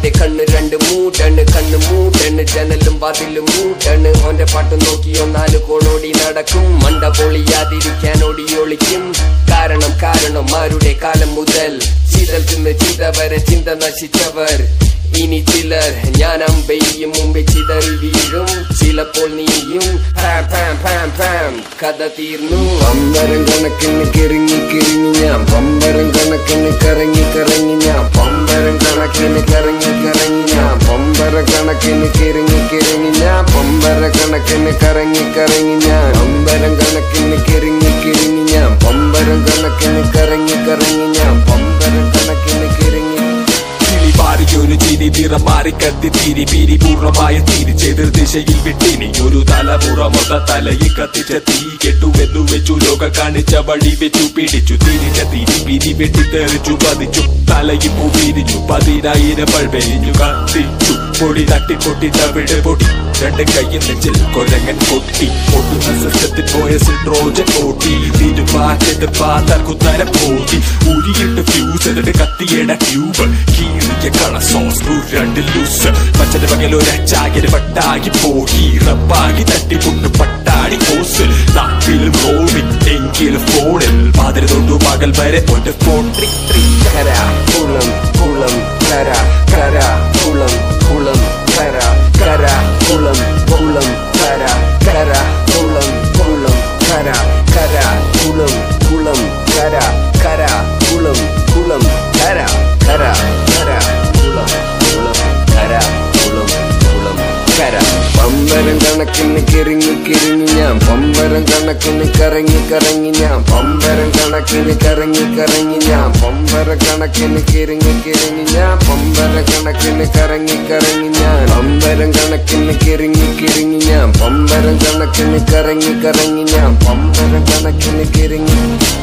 ഓന്റെ കണ്ണ് രണ്ട് മൂടണ് കണ്ണ് മൂടണ് ജനലും വാതിലും മൂടണ് ഓന്റെ പാട്ട് നോക്കിയോ നാല് കോണോടി നടക്കും മണ്ട പൊളിയാതിരിക്കാൻ ഓടി ഒളിക്കും കാരണം കാരണം ആരുടെ കാലം മുതൽ ചിതൽ തിന്ന് ചിതവരെ ചിന്ത നശിച്ചവർ ഇനി ചിലർ ഞാൻ അമ്പെയ്യും മുമ്പേ ചിതറി വീഴും ചിലപ്പോൾ നീയും പാം പാം പാം പാം കഥ തീർന്നു പമ്പരം കണക്കിന് കിറങ്ങി കിറങ്ങി ഞാൻ പമ്പരം കണക്കിന് കറങ്ങി കറങ്ങി ഞാൻ പമ്പരം കണക്കിന് കറങ്ങി കറങ്ങി ഞാൻ പമ്പര കണക്കിന് കിറങ്ങി കിറങ്ങി ഞാൻ പമ്പര കണക്കിന് കറങ്ങി കറങ്ങി ഞാൻ പമ്പരം കണക്കിന് കിറങ്ങി കിറങ്ങി ഞാൻ പമ്പരം കണക്കിന് കറങ്ങി കറങ്ങി ഞാൻ പമ്പരം കണക്കിന് കിറങ്ങി കിളി പാറിയൊരു ചിരി നിറം മാറി കത്തി തിരി പിരി പൂർണ്ണമായ തിരിച്ചെതിർ ദിശയിൽ വിട്ടിനി ഒരു തലമുറ മൊത്ത തലയിൽ കത്തിച്ച തീ കെട്ടുവെന്നു വെച്ചു ലോക കാണിച്ച വഴി വെച്ചു പിടിച്ചു തിരിച്ച തിരി പിരി വെട്ടിത്തെറിച്ചു പതിച്ചു തലയിൽ പൂ പിരിഞ്ഞു പതിനായിരം പൾവെരിഞ്ഞു കത്തിച്ചു പൊടി തട്ടി പൊട്ടി തവിട് പൊടി രണ്ട് കയ്യിൽ നെഞ്ചിൽ കൊരങ്ങൻ കൊട്ടി പൊട്ടുന്ന സിസ്റ്റത്തിൽ പോയ സിട്രോജൻ ഓട്ടി തിരുമാറ്റത് പാത്താൽ കുത്തരം പോട്ടി ഉരിയിട്ട് ഫ്യൂസ് എന്നിട്ട് കത്തിയട ട്യൂബ് കീറിയ കള സോസ് സ്ക്രൂ രണ്ട് ലൂസ് മറ്റൊരു പകലൊരു അച്ചാകിന് പട്ടാകി പോയി റബ്ബാകി തട്ടി പൊട്ടു പട്ടാടി കോസ് നാട്ടിലും റോമിൽ എങ്കിലും ഫോണിൽ പാതിര തൊട്ടു പകൽ വരെ ഒരു ഫോൺ ട്രിക് ട്രിക് കര കുളം കുളം കര കര കുളം കുളം കര കര കുളം കുളം കര കര കുളം കുളം കര കര കുളം കുളം കര കര കുളം കുളം കര കര കര കുളം കുളം കര കുളം കുളം കര പമ്പരം കണക്കിന് കിറങ്ങി കിറങ്ങി ഞാൻ പമ്പരം കണക്കിന് കറങ്ങി കറങ്ങി ഞാൻ പമ്പരം കണക്കിന് കറങ്ങി കറങ്ങി ഞാൻ പമ്പര കണക്കിന് കിറങ്ങി കിറങ്ങി ഞാൻ പമ്പര കണക്കിന് കറങ്ങി കറങ്ങി ഞാൻ പമ്പരം കണക്കിന് കിറങ്ങി കിറങ്ങി ഞാൻ പമ്പരം കണക്കിന് കറങ്ങി കറങ്ങി ഞാൻ പമ്പരം കണക്കിന് കിറങ്ങി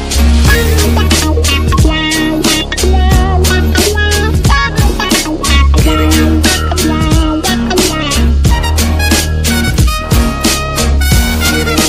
കിറങ്ങി കിറങ്ങി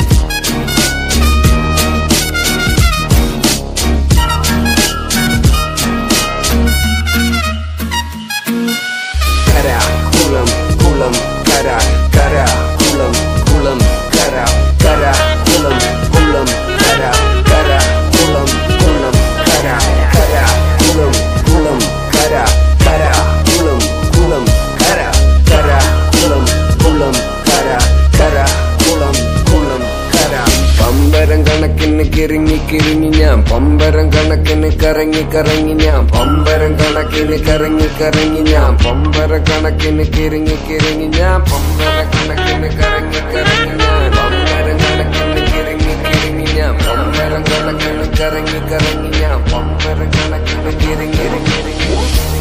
കര കുളം കുളം കര കര കുളം കുളം കര കര കുളം കുളം കര കര കുളം കുളം കര കര കുളം കുളം കര കര കുളം കുളം കര കര കുളം കുളം കര കര കുളം കുളം കര പമ്പരം കണക്കിന് കിറങ്ങി കിറങ്ങി ഞാൻ പമ്പരം കണക്കിന് കറങ്ങി കറങ്ങി ഞാൻ പമ്പരം കണക്കിന് കറങ്ങി കറങ്ങി ഞാൻ പമ്പര കണക്കിന് കിറങ്ങി കിറങ്ങി ഞാൻ പമ്പര കണക്കിന് കറങ്ങി കറങ്ങി ഞാൻ പമ്പരം കണക്കിന് കിറങ്ങി കിറങ്ങി ഞാൻ പമ്പരം കണക്കിന് കറങ്ങി കറങ്ങി ഞാൻ പമ്പര കണക്കിന് കിറങ്ങി കിറങ്ങി